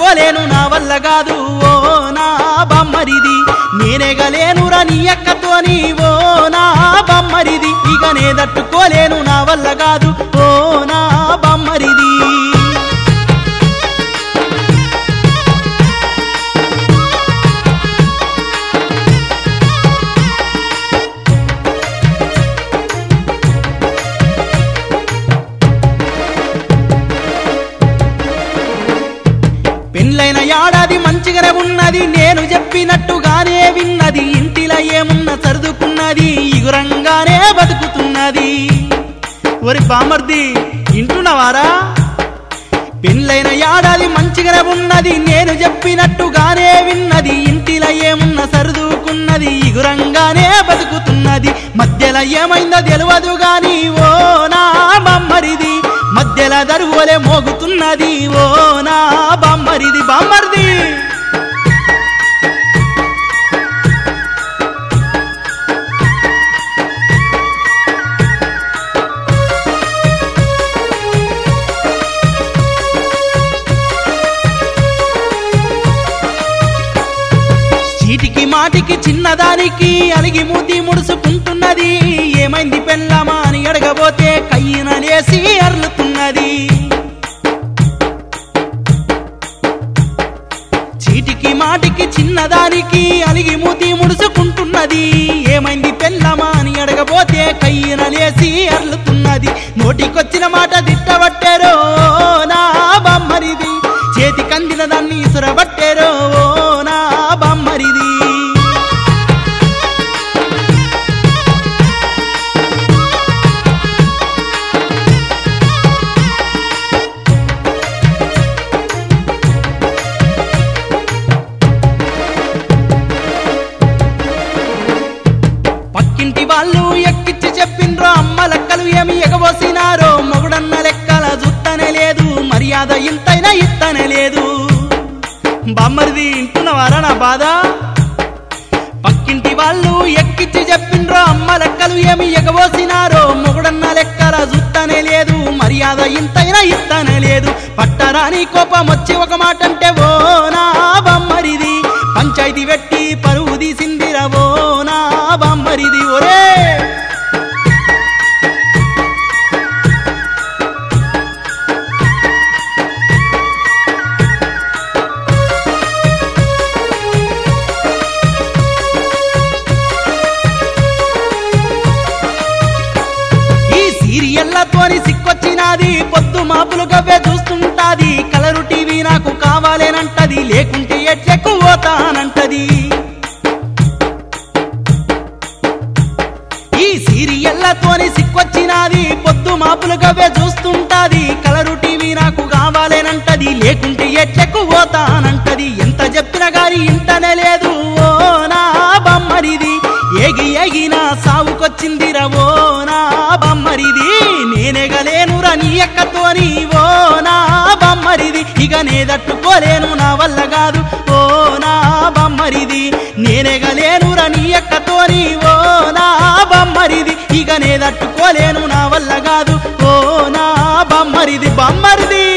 తట్టుకోలేను నా వల్ల కాదు ఓ నా బమ్మరిది నేనేగలేనురా నీ అక్కతోని ఓ నా బమ్మరిది ఇక నే తట్టుకోలేను నా వల్ల కాదు ఓ నా బమ్మరిది పెళ్ళైన ఏడాది మంచిగానే ఉన్నది నేను చెప్పినట్టుగానే విన్నది ఇంటిలో ఏమున్న సర్దుకున్నది ఇగురంగానే బతుకుతున్నది ఒరి బామర్ది ఇంటున్నవారా పెళ్ళైన ఏడాది మంచిగానే ఉన్నది నేను చెప్పినట్టుగానే విన్నది ఇంటిలో ఏమున్న సర్దుకున్నది ఇగురంగానే బతుకుతున్నది మధ్యలో ఏమైందో తెలియదు గాని ఓ నా బమ్మరిది మధ్యలో దరువులే మోగుతున్నది ఓ నా బమ్మరిది బమ్మరిది చీటికి మాటికి చిన్నదానికి అలిగి మూతి ముడుచుకుంటున్నది ఏమైంది పెళ్ళమా అని అడగబోతే కయ్యనలేసి అర్లుతున్నది చీటికి మాటికి చిన్నదానికి అలిగి మూతి ముడుచుకుంటున్నది ఏమైంది పెళ్ళమా అని అడగబోతే కయ్యనలేసి అర్లుతున్నది నోటికొచ్చిన మాట దిట్టబట్టారో నా బమ్మరిది చేతి కందిన దాన్ని ఇసురబట్టారో ఓ నా బమ్మరిది పక్కింటి వాళ్ళు ఎక్కిచ్చి చెప్పిండ్రో అమ్మ లెక్కలు ఏమి ఎగబోసినారో మొగుడన్న లెక్కల జుత్తనే లేదు మర్యాద ఇంతైనా ఇత్తనే లేదు బామ్మరిది ఇంటున్నవారా నా బాధ పక్కింటి వాళ్ళు ఎక్కిచ్చి చెప్పిండ్రో అమ్మ లెక్కలు ఏమి ఎగబోసినారో మొగుడన్న లెక్కల జుత్తనే లేదు మర్యాద ఇంతైనా ఇత్తనే లేదు పట్టరాని కోపం వచ్చి ఒక మాట అంటే ఓ నా బమ్మరిది పంచాయతీ పెట్టి పరువు తీసిందిరవో నా బమ్మరిది ఒరే ఈ సీరియల్లతోని సిక్కొచ్చినాది పొద్దు మాపులు గవ్వే చూస్తుంటాది కలరు టీవీ నాకు కావాలేనంటది లేకుంటే ఎట్లెక్కు పోతానంటది ఈ సీరియల్లతోని సిక్కొచ్చినాది పొద్దు మాపులు గవ్వే చూస్తుంటాది కలరు టీవీ నాకు కావాలేనంటది లేకుంటే ఎట్లెక్కు పోతానంటది ఎంత చెప్పినా గాని ఇంటనే లేదు ఓ నా బమ్మరిది ఏగి ఏగినా సావుకొచ్చింది రవో నా బమ్మరిది నేనేగలేనురా నీ ఎక్కతోని ఓ నా బమ్మరిది ఇక నే తట్టుకోలేను నా వల్ల కాదు ఓ నా బమ్మరిది నేనేగలేనురా నీ ఎక్కతోని ఓ నా బమ్మరిది ఇక నే తట్టుకోలేను నా వల్ల కాదు ఓ నా బమ్మరిది బమ్మరిది